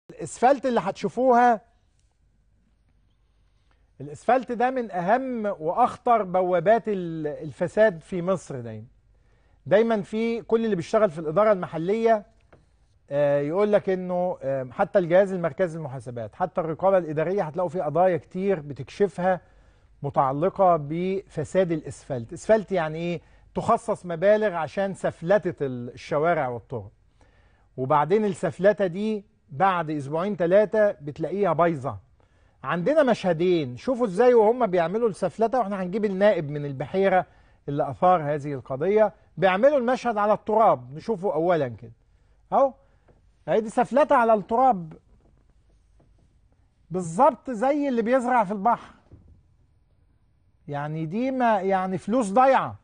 الاسفلت اللي هتشوفوها الاسفلت ده من اهم واخطر بوابات ال- الفساد في مصر دايما دايما في كل اللي بيشتغل في الاداره المحليه آه، يقول لك انه آه، حتى الجهاز المركزي للمحاسبات حتى الرقابه الاداريه هتلاقوا في قضايا كتير بتكشفها متعلقه بفساد الاسفلت اسفلت يعني ايه تخصص مبالغ عشان سفلته الشوارع والطرق وبعدين السفلته دي بعد اسبوعين ثلاثه بتلاقيها بايظه عندنا مشهدين شوفوا ازاي وهم بيعملوا السفلته واحنا هنجيب النائب من البحيره اللي اثار هذه القضيه بيعملوا المشهد على التراب نشوفه اولا كده اهو اهي دي سفلته على التراب بالظبط زي اللي بيزرع في البحر يعني دي ما يعني فلوس ضايعه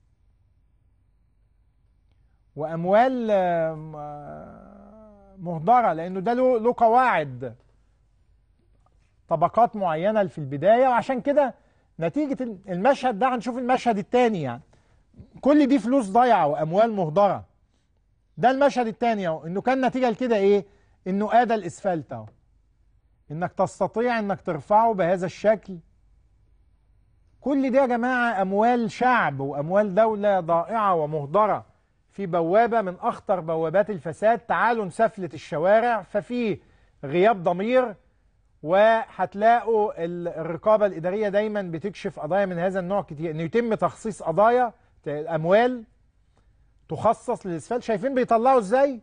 واموال آه، م- آه، مهدره لانه ده له له قواعد طبقات معينه في البدايه وعشان كده نتيجه المشهد ده هنشوف المشهد الثاني يعني كل دي فلوس ضايعه واموال مهدره ده المشهد الثاني اهو انه كان نتيجه لكده ايه انه ادى الاسفلت اهو انك تستطيع انك ترفعه بهذا الشكل كل دي يا جماعه اموال شعب واموال دوله ضائعه ومهدره في بوابه من اخطر بوابات الفساد تعالوا نسفلت الشوارع ففي غياب ضمير وهتلاقوا ال- الرقابه الاداريه دايما بتكشف قضايا من هذا النوع كتير انه يتم تخصيص قضايا ت- اموال تخصص للاسفلت شايفين بيطلعوا ازاي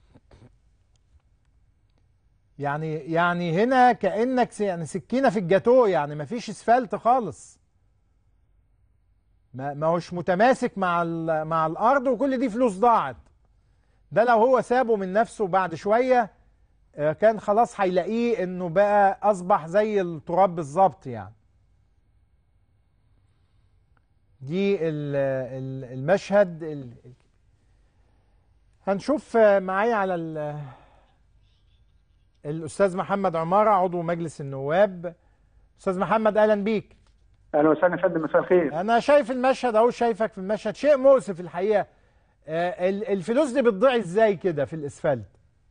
يعني يعني هنا كانك س- يعني سكينه في الجاتو يعني مفيش اسفلت خالص ما ما هوش متماسك مع ال- مع الارض وكل دي فلوس ضاعت ده لو هو سابه من نفسه بعد شويه آه، كان خلاص هيلاقيه انه بقى اصبح زي التراب بالظبط يعني دي ال- ال- المشهد ال- هنشوف آه، معايا على ال- الاستاذ محمد عماره عضو مجلس النواب استاذ محمد اهلا بيك اهلا وسهلا يا فندم مساء الخير انا شايف المشهد اهو شايفك في المشهد شيء مؤسف الحقيقه آه، ال- الفلوس دي بتضيع ازاي كده في الاسفلت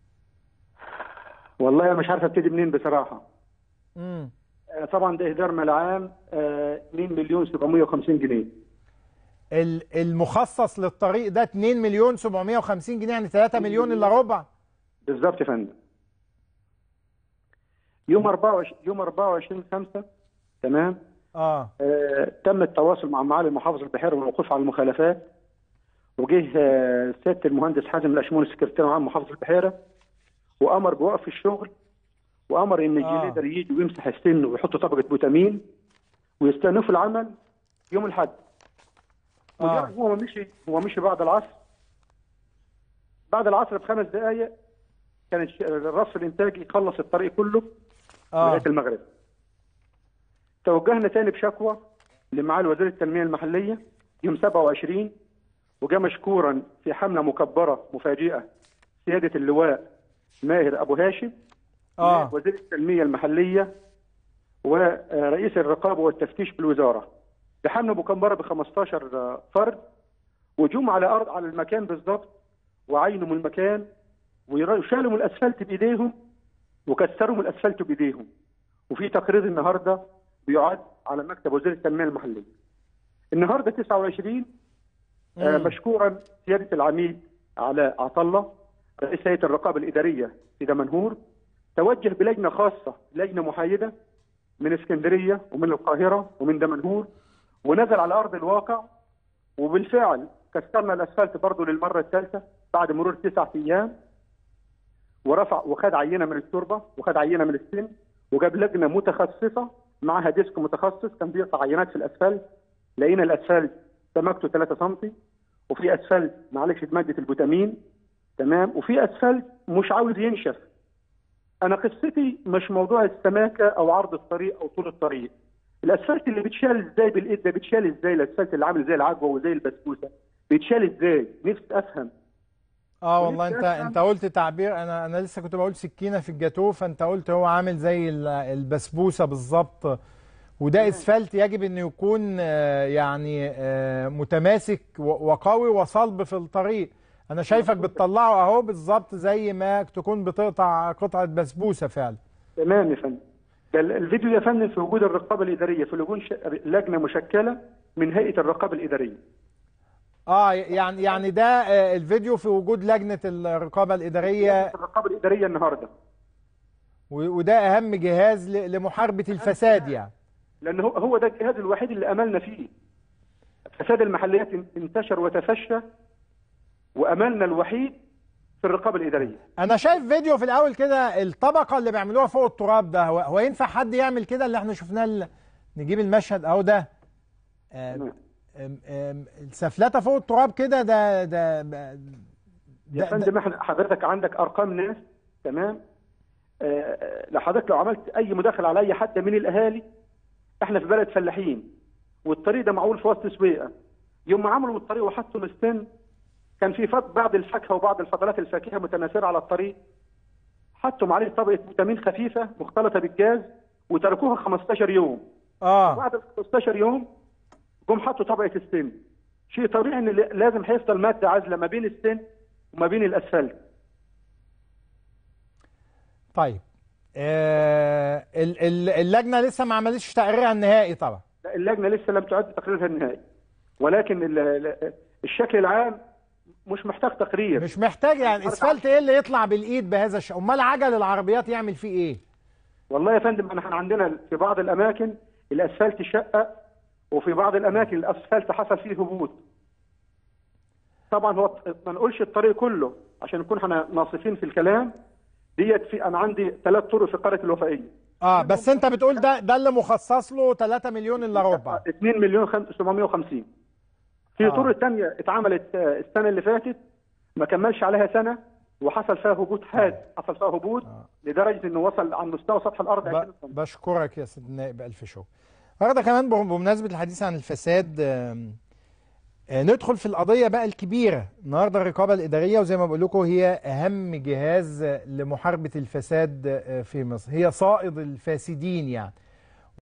والله انا مش عارف ابتدي منين بصراحه امم آه، طبعا ده اهدار مال عام آه، 2 مليون 750 جنيه ال- المخصص للطريق ده 2 مليون 750 جنيه يعني 3 مليون الا ربع بالظبط يا فندم يوم 24 يوم 24 5 تمام اه آه، تم التواصل مع معالي محافظ البحيره والوقوف على المخالفات وجه آه، سياده المهندس حازم الاشمون السكرتير العام محافظ البحيره وامر بوقف الشغل وامر ان آه. الجليدر يجي ويمسح السن ويحط طبقه بوتامين ويستأنفوا العمل يوم الاحد آه. مجرد هو مشي هو مشي بعد العصر بعد العصر بخمس دقائق كان الش- الرصف الانتاجي يخلص الطريق كله اه لغايه المغرب. توجهنا تاني بشكوى لمعالي وزير التنميه المحليه يوم 27 وجاء مشكورا في حمله مكبره مفاجئه سياده اللواء ماهر ابو هاشم اه وزير التنميه المحليه ورئيس الرقابه والتفتيش بالوزاره بحمله مكبره ب 15 فرد وجم على ارض على المكان بالضبط وعينوا من المكان وشالوا من الاسفلت بايديهم وكسروا من الاسفلت بايديهم وفي تقرير النهارده بيعد على مكتب وزير التنميه المحليه. النهارده 29 آه، مم. مشكورا سياده العميد علاء عطله رئيس هيئه الرقابه الاداريه في دمنهور توجه بلجنه خاصه لجنه محايده من اسكندريه ومن القاهره ومن دمنهور ونزل على ارض الواقع وبالفعل كسرنا الاسفلت برضه للمره الثالثه بعد مرور تسعة ايام ورفع وخد عينه من التربه وخد عينه من السن وجاب لجنه متخصصه معها ديسك متخصص كان بيقطع عينات في الاسفلت لقينا الاسفلت سمكته 3 سم وفي اسفلت معلش ماده البوتامين تمام وفي اسفلت مش عاوز ينشف انا قصتي مش موضوع السماكه او عرض الطريق او طول الطريق الاسفلت اللي بيتشال ازاي بالايد ده بيتشال ازاي الاسفلت اللي عامل زي العجوه وزي البسبوسه بيتشال ازاي نفسي افهم اه والله انت ونفسي أفهم- انت قلت تعبير انا انا لسه كنت بقول سكينه في الجاتو فانت قلت هو عامل زي ال- البسبوسه بالظبط وده اسفلت يجب انه يكون آه، يعني آه، متماسك و- وقوي وصلب في الطريق انا شايفك بتطلعه اهو بالظبط زي ما تكون بتقطع قطعه بسبوسه فعلا تمام يا فندم ده ال- الفيديو يا فندم في وجود الرقابه الاداريه في لجون ش... لجنه مشكله من هيئه الرقابه الاداريه اه يعني يعني ده آه، الفيديو في وجود لجنه الرقابه الاداريه الرقابه الاداريه النهارده و- وده اهم جهاز ل- لمحاربه الفساد يعني لان هو هو ده الجهاز الوحيد اللي املنا فيه فساد المحليات ان- انتشر وتفشى واملنا الوحيد في الرقابه الاداريه انا شايف فيديو في الاول كده الطبقه اللي بيعملوها فوق التراب ده هو, هو ينفع حد يعمل كده اللي احنا شفناه ال- نجيب المشهد اهو ده آم، تمام. آم، آم، السفلته فوق التراب كده ده ده ده- يا ده- فندم احنا حضرتك عندك ارقام ناس تمام آه، آه، لو حضرتك لو عملت اي مداخله على اي حد من الاهالي احنا في بلد فلاحين والطريق ده معمول في وسط سويقه يوم ما عملوا الطريق وحطوا الستن كان في فض بعض الفاكهه وبعض الفضلات الفاكهه متناثره على الطريق حطوا عليه طبقه فيتامين خفيفه مختلطه بالجاز وتركوها 15 يوم اه بعد ال 15 يوم جم حطوا طبقه السن شيء طبيعي ان ل- لازم هيفضل ماده عازله ما بين السن وما بين الاسفلت طيب آه ال- ال- اللجنه لسه ما عملتش تقريرها النهائي طبعا لا، اللجنه لسه لم تعد تقريرها النهائي ولكن ال- ال- الشكل العام مش محتاج تقرير مش محتاج يعني اسفلت ايه اللي يطلع بالايد بهذا الشيء امال عجل العربيات يعمل فيه ايه والله يا فندم احنا عندنا في بعض الاماكن الاسفلت شقق وفي بعض الاماكن الاسفلت حصل فيه هبوط طبعا هو ما نقولش الطريق كله عشان نكون احنا ناصفين في الكلام ديت في انا عندي ثلاث طرق في قريه الوفائيه اه بس انت بتقول ده ده اللي مخصص له 3 مليون الا ربع 2 مليون خم- 750 في آه. طرق تانية اتعملت آه، السنة اللي فاتت ما كملش عليها سنة وحصل فيها هبوط حاد حصل فيها هبوط لدرجة انه وصل عن مستوى سطح الارض 20 ب- سم بشكرك يا سيدنا النائب الف شكر النهارده كمان بم- بمناسبه الحديث عن الفساد آم، آه، ندخل في القضيه بقى الكبيره النهارده الرقابه الاداريه وزي ما بقول لكم هي اهم جهاز آه، لمحاربه الفساد آه، في مصر هي صائد الفاسدين يعني